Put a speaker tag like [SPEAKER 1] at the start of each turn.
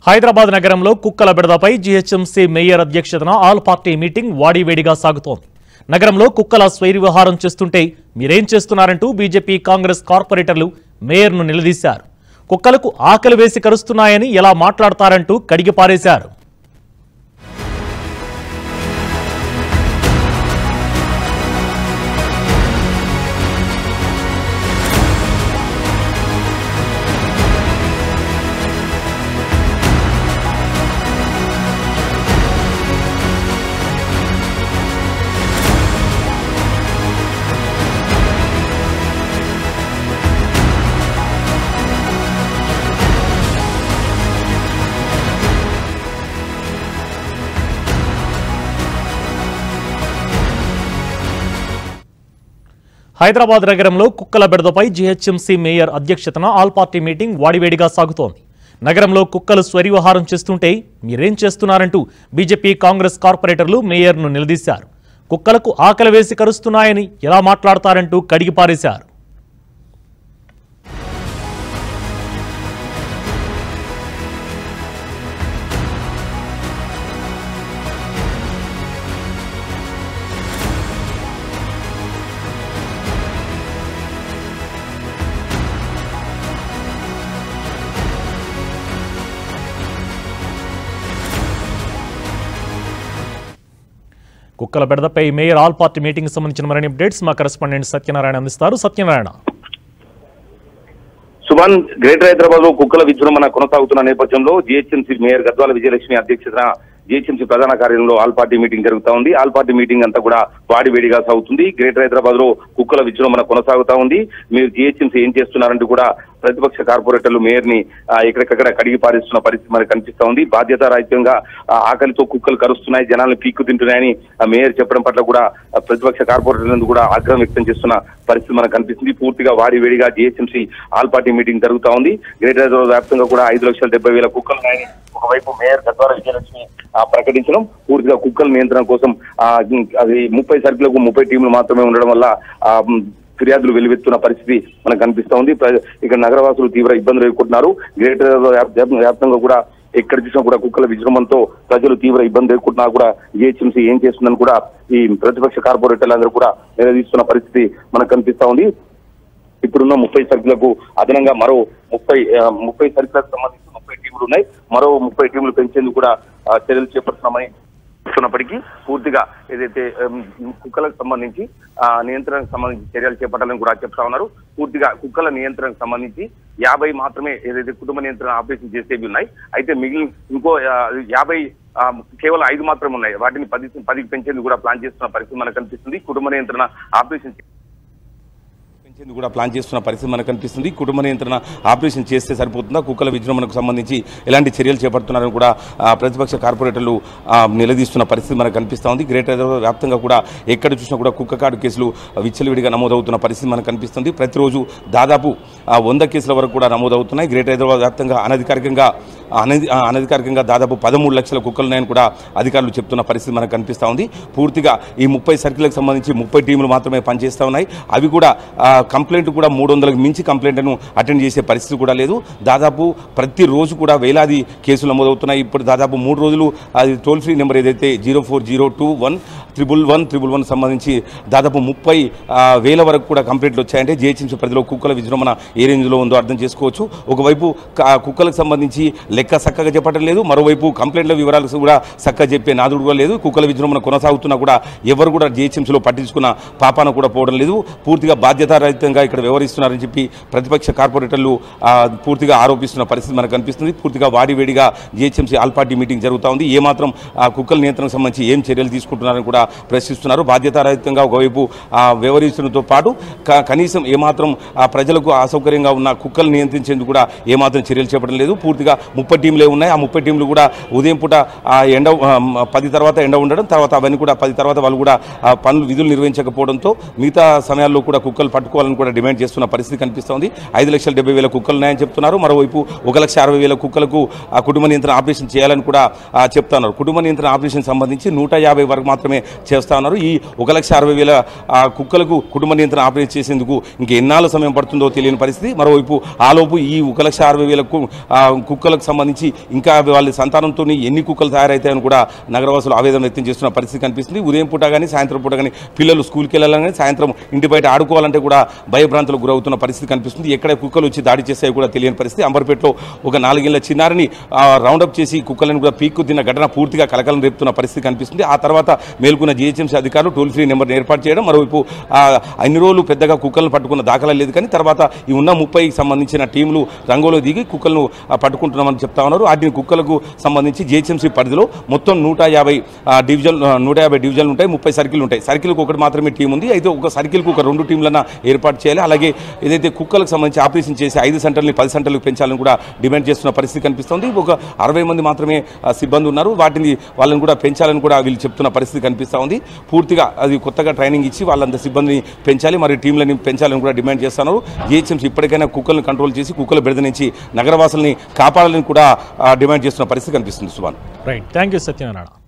[SPEAKER 1] హైదరాబాద్ నగరంలో కుక్కల బెడదపై జీహెచ్ఎంసీ మేయర్ అధ్యక్షతన ఆల్ పార్టీ మీటింగ్ వాడివేడిగా సాగుతోంది నగరంలో కుక్కల స్వైర వ్యవహారం చేస్తుంటే మీరేం చేస్తున్నారంటూ బీజేపీ కాంగ్రెస్ కార్పొరేటర్లు మేయర్ను నిలదీశారు కుక్కలకు ఆకలి వేసి కరుస్తున్నాయని ఎలా మాట్లాడతారంటూ కడిగి పారేశారు హైదరాబాద్ నగరంలో కుక్కల బెడదపై జీహెచ్ఎంసీ మేయర్ అధ్యక్షతన ఆల్ పార్టీ మీటింగ్ వాడివేడిగా సాగుతోంది నగరంలో కుక్కలు స్వరివహారం చేస్తుంటే మీరేం చేస్తున్నారంటూ బీజేపీ కాంగ్రెస్ కార్పొరేటర్లు మేయర్ను నిలదీశారు కుక్కలకు ఆకలి వేసి కరుస్తున్నాయని ఎలా మాట్లాడతారంటూ కడిగి పారేశారు కుక్కల బెడదపై మేయర్ ఆల్ పార్టీ మీటింగ్ సంబంధించిన మరిన్ని అప్డేట్స్ మా కరెస్పాండెంట్ సత్యనారాయణ అందిస్తారు సత్యనారాయణ
[SPEAKER 2] సుమన్ గ్రేటర్ హైదరాబాద్ లో కుక్కల విజృంభణ కొనసాగుతున్న నేపథ్యంలో జీహెచ్ఎంసీ మేయర్ గద్వాల విజయలక్ష్మి అధ్యక్షతన జీహెచ్ఎంసీ ప్రధాన కార్యాలయంలో ఆల్ పార్టీ మీటింగ్ జరుగుతా ఉంది ఆల్ పార్టీ మీటింగ్ అంతా కూడా వాడివేడిగా సాగుతుంది గ్రేటర్ హైదరాబాద్ లో కుక్కల విజృంభణ కొనసాగుతా ఉంది మీరు జీహెచ్ఎంసీ ఏం చేస్తున్నారంటూ కూడా ప్రతిపక్ష కార్పొరేటర్లు మేయర్ ని ఆ, ఎక్కడికక్కడ కడిగి పారిస్తున్న పరిస్థితి మనకు కనిపిస్తా ఉంది బాధ్యత రాహిత్యంగా ఆ, ఆకలితో కుక్కలు కరుస్తున్నాయి జనాలను పీక్కు తింటున్నాయని ఆ మేయర్ చెప్పడం పట్ల కూడా ఆ, ప్రతిపక్ష కార్పొరేటర్లు కూడా ఆగ్రహం వ్యక్తం చేస్తున్న పరిస్థితి మనకు కనిపిస్తుంది పూర్తిగా వాడి వేడిగా జీహెచ్ఎంసీ ఆల్ పార్టీ మీటింగ్ జరుగుతా ఉంది గ్రేటర్ హైదరాబాద్ వ్యాప్తంగా కూడా ఐదు లక్షల డెబ్బై వేల కుక్కలు ఉన్నాయని ఒకవైపు మేయర్ గద్వాల విజయలక్ష్మి ఆ, ప్రకటించడం పూర్తిగా కుక్కల నియంత్రణ కోసం ఆ, అది ముప్పై సర్కులకు ముప్పై టీంలు మాత్రమే ఉండడం వల్ల ఆ, మ్, ఫిర్యాదులు వెలువెత్తున్న పరిస్థితి మనకు కనిపిస్తా ఉంది ప్ర- ఇక్కడ నగరవాసులు తీవ్ర ఇబ్బందులు ఎదుర్కొంటున్నారు గ్రేటర్ హైదరాబాద్ వ్యాప్- వ్యాప్తంగా కూడా ఎక్కడ చూసినా కూడా కుక్కల విజృంభంతో ప్రజలు తీవ్ర ఇబ్బంది ఎదుర్కొంటున్నా కూడా జిహెచ్ఎంసీ ఏం చేస్తుందని కూడా ఈ ప్రతిపక్ష కార్పొరేటర్లందరూ కూడా నిలదీస్తున్న పరిస్థితి మనకు కనిపిస్తా ఉంది ఇప్పుడున్న ముప్పై సర్కులకు అదనంగా మరో ముప్పై ఆ, ముప్పై సర్కులకు సంబంధించి ముప్పై టీంలు ఉన్నాయి మరో ముప్పై టీంలు పెంచేందుకు కూడా ఆ, చర్యలు చేపడుతున్నామని చెప్తున్నప్పటికీ పూర్తిగా ఏదైతే ఉమ్, కుక్కలకు సంబంధించి ఆ నియంత్రణకు సంబంధించి చర్యలు చేపట్టాలని కూడా చెప్తా ఉన్నారు పూర్తిగా కుక్కల నియంత్రణకు సంబంధించి యాభై మాత్రమే ఏదైతే కుటుంబ నియంత్రణ ఆపరేషన్ చేసేవి ఉన్నాయి అయితే మిగిలిన ఇంకో ఆ, యాభై ఆ, కేవలం ఐదు మాత్రమే ఉన్నాయి వాటిని పది పదికి పెంచేందుకు కూడా ప్లాన్ చేస్తున్న పరిస్థితి మనకు కనిపిస్తుంది కుటుంబ నియంత్రణ ఆపరేషన్
[SPEAKER 3] పెంచేందుకు కూడా ప్లాన్ చేస్తున్న పరిస్థితి మనకు కనిపిస్తుంది కుటుంబ నియంత్రణ ఆపరేషన్ చేస్తే సరిపోతుందా కుక్కల విజృంభణకు సంబంధించి ఎలాంటి చర్యలు చేపడుతున్నారని కూడా ఆ, ప్రతిపక్ష కార్పొరేటర్లు ఆ, నిలదీస్తున్న పరిస్థితి మనకు కనిపిస్తూ ఉంది గ్రేటర్ హైదరాబాద్ వ్యాప్తంగా కూడా ఎక్కడ చూసినా కూడా కుక్క కాడు కేసులు విచ్చలవిడిగా నమోదవుతున్న పరిస్థితి మనకు కనిపిస్తుంది ప్రతిరోజు దాదాపు ఆ, వంద కేసుల వరకు కూడా నమోదవుతున్నాయి గ్రేటర్ హైదరాబాద్ వ్యాప్తంగా అనధికారికంగా అనధి ఆ, అనధికారికంగా దాదాపు పదమూడు లక్షల కుక్కలు ఉన్నాయని కూడా అధికారులు చెప్తున్న పరిస్థితి మనకు కనిపిస్తూ ఉంది పూర్తిగా ఈ ముప్పై సర్కిల్కి సంబంధించి ముప్పై టీములు మాత్రమే పనిచేస్తూ ఉన్నాయి అవి కూడా ఆ, కంప్లైంట్ కూడా మూడు వందలకు మించి కంప్లైంట్ను అటెండ్ చేసే పరిస్థితి కూడా లేదు దాదాపు ప్రతిరోజు కూడా వేలాది కేసులు నమోదవుతున్నాయి ఇప్పుడు దాదాపు మూడు రోజులు అది టోల్ ఫ్రీ నెంబర్ ఏదైతే zero four zero two one triple one triple one సంబంధించి దాదాపు ముప్పై ఆ, వేల వరకు కూడా కంప్లైంట్లు వచ్చాయంటే జిహెచ్ఎంసీ పరిధిలో కుక్కల విజృంభణ ఏ రేంజ్లో ఉందో అర్థం చేసుకోవచ్చు ఒకవైపు క- కుక్కలకు సంబంధించి లెక్క చక్కగా చెప్పడం లేదు మరోవైపు కంప్లైంట్ల వివరాలు కూడా చక్కగా చెప్పే నాదుడు కూడా లేదు కుక్కల విజృంభణ కొనసాగుతున్నా కూడా ఎవరు కూడా జిహెచ్ఎంసీలో పట్టించుకున్న పాపాన కూడా పోవడం లేదు పూర్తిగా బాధ్యతారహితంగా ఇక్కడ వ్యవహరిస్తున్నారని చెప్పి ప్రతిపక్ష కార్పొరేటర్లు ఆ, పూర్తిగా ఆరోపిస్తున్న పరిస్థితి మనకు కనిపిస్తుంది పూర్తిగా వాడివేడిగా జిహెచ్ఎంసీ ఆల్ పార్టీ మీటింగ్ జరుగుతూ ఉంది ఏమాత్రం ఆ కుక్కల నియంత్రణకు సంబంధించి ఏం చర్యలు తీసుకుంటున్నారని కూడా ప్రశ్నిస్తున్నారు బాధ్యతారహితంగా ఒకవైపు ఆ, వ్యవహరించడంతో పాటు క- కనీసం ఏమాత్రం ఆ ప్రజలకు అసౌకర్యంగా ఉన్న కుక్కలు నియంత్రించేందుకు కూడా ఏమాత్రం చర్యలు చేపట్టడం లేదు పూర్తిగా ముప్పై టీంలే ఉన్నాయి ఆ ముప్పై టీంలు కూడా ఉదయం పూట ఆ ఎండ ఆ, పది తర్వాత ఎండ ఉండడం తర్వాత అవన్నీ కూడా పది తర్వాత వాళ్ళు కూడా ఆ పనులు విధులు నిర్వహించకపోవడంతో మిగతా సమయాల్లో కూడా కుక్కలు పట్టుకోవాలని కూడా డిమాండ్ చేస్తున్న పరిస్థితి కనిపిస్తోంది ఐదు లక్షల డెబ్బై వేల కుక్కలు ఉన్నాయని చెప్తున్నారు మరోవైపు ఒక లక్ష అరవై వేల కుక్కలకు ఆ కుటుంబ నియంత్రణ ఆపరేషన్ చేయాలని కూడా ఆ, చెప్తున్నారు కుటుంబ నియంత్రణ ఆపరేషన్ సంబంధించి నూట యాభై వరకు మాత్రమే చేస్తా ఉన్నారు ఈ ఒక లక్ష అరవై వేల ఆ, కుక్కలకు కుటుంబ నియంత్రణ ఆపరేట్ చేసేందుకు ఇంకా ఎన్నాళ్ళ సమయం పడుతుందో తెలియని పరిస్థితి మరోవైపు ఆలోపు ఈ ఒక లక్ష అరవై వేల కు- ఆ, కుక్కలకు సంబంధించి ఇంకా వాళ్ళ సంతానంతో ఎన్ని కుక్కలు తయారవుతాయని కూడా నగరవాసులు ఆవేదన వ్యక్తం చేస్తున్న పరిస్థితి కనిపిస్తుంది ఉదయం పూట కానీ సాయంత్రం పూట కానీ పిల్లలు స్కూల్కి వెళ్ళాలని కానీ సాయంత్రం ఇంటి బయట ఆడుకోవాలంటే కూడా భయభ్రాంతులకు గురవుతున్న పరిస్థితి కనిపిస్తుంది ఎక్కడ కుక్కలు వచ్చి దాడి చేస్తాయో కూడా తెలియని పరిస్థితి అంబర్పేటలో ఒక నాలుగేళ్ల చిన్నారిని రౌండప్ చేసి కుక్కలను కూడా పీక్కు తిన్న ఘటన పూర్తిగా కలకలం రేపుతున్న పరిస్థితి కనిపిస్తుంది ఆ తర్వాత మేల్కొన్న జీహెచ్ఎంసీ అధికారులు టోల్ ఫ్రీ నెంబర్ని ఏర్పాటు చేయడం మరోవైపు ఆ, అన్ని రోజులు పెద్దగా కుక్కలను పట్టుకున్న దాఖలా లేదు కానీ తర్వాత ఈ ఉన్న ముప్పైకి సంబంధించిన టీంలు రంగంలో దిగి కుక్కలను ఆ, పట్టుకుంటున్నామని చెప్తా ఉన్నారు వాటిని కుక్కలకు సంబంధించి జీహెచ్ఎంసీ పరిధిలో మొత్తం నూట యాభై ఆ, డివిజన్ ఆ, నూట యాభై డివిజన్లు ఉంటాయి ముప్పై సర్కిల్ ఉంటాయి సర్కిల్కి ఒకటి మాత్రమే టీం ఉంది అయితే ఒక సర్కిల్కి ఒక రెండు టీంలన్నా ఏర్పాటు చేయాలి అలాగే ఏదైతే కుక్కలకు సంబంధించి ఆపరేషన్ చేసి ఐదు సెంటర్ని పది సెంటర్లకు పెంచాలని కూడా డిమాండ్ చేస్తున్న పరిస్థితి కనిపిస్తుంది ఒక అరవై మంది మాత్రమే ఆ, సిబ్బంది ఉన్నారు వాటిని వాళ్ళని కూడా పెంచాలని కూడా వీళ్ళు చెప్తున్న పరిస్థితి కనిపిస్తూ ఉంది పూర్తిగా అది కొత్తగా ట్రైనింగ్ ఇచ్చి వాళ్ళంత సిబ్బందిని పెంచాలి మరి టీంలని పెంచాలని కూడా డిమాండ్ చేస్తున్నారు జిహెచ్ఎంసీ ఇప్పటికైనా కుక్కలను కంట్రోల్ చేసి కుక్కల బెడద నుంచి నగరవాసుల్ని కాపాడాలని కూడా ఆ, డిమాండ్ చేస్తున్న పరిస్థితి కనిపిస్తుంది Subhan
[SPEAKER 1] right thank you Satyanarayana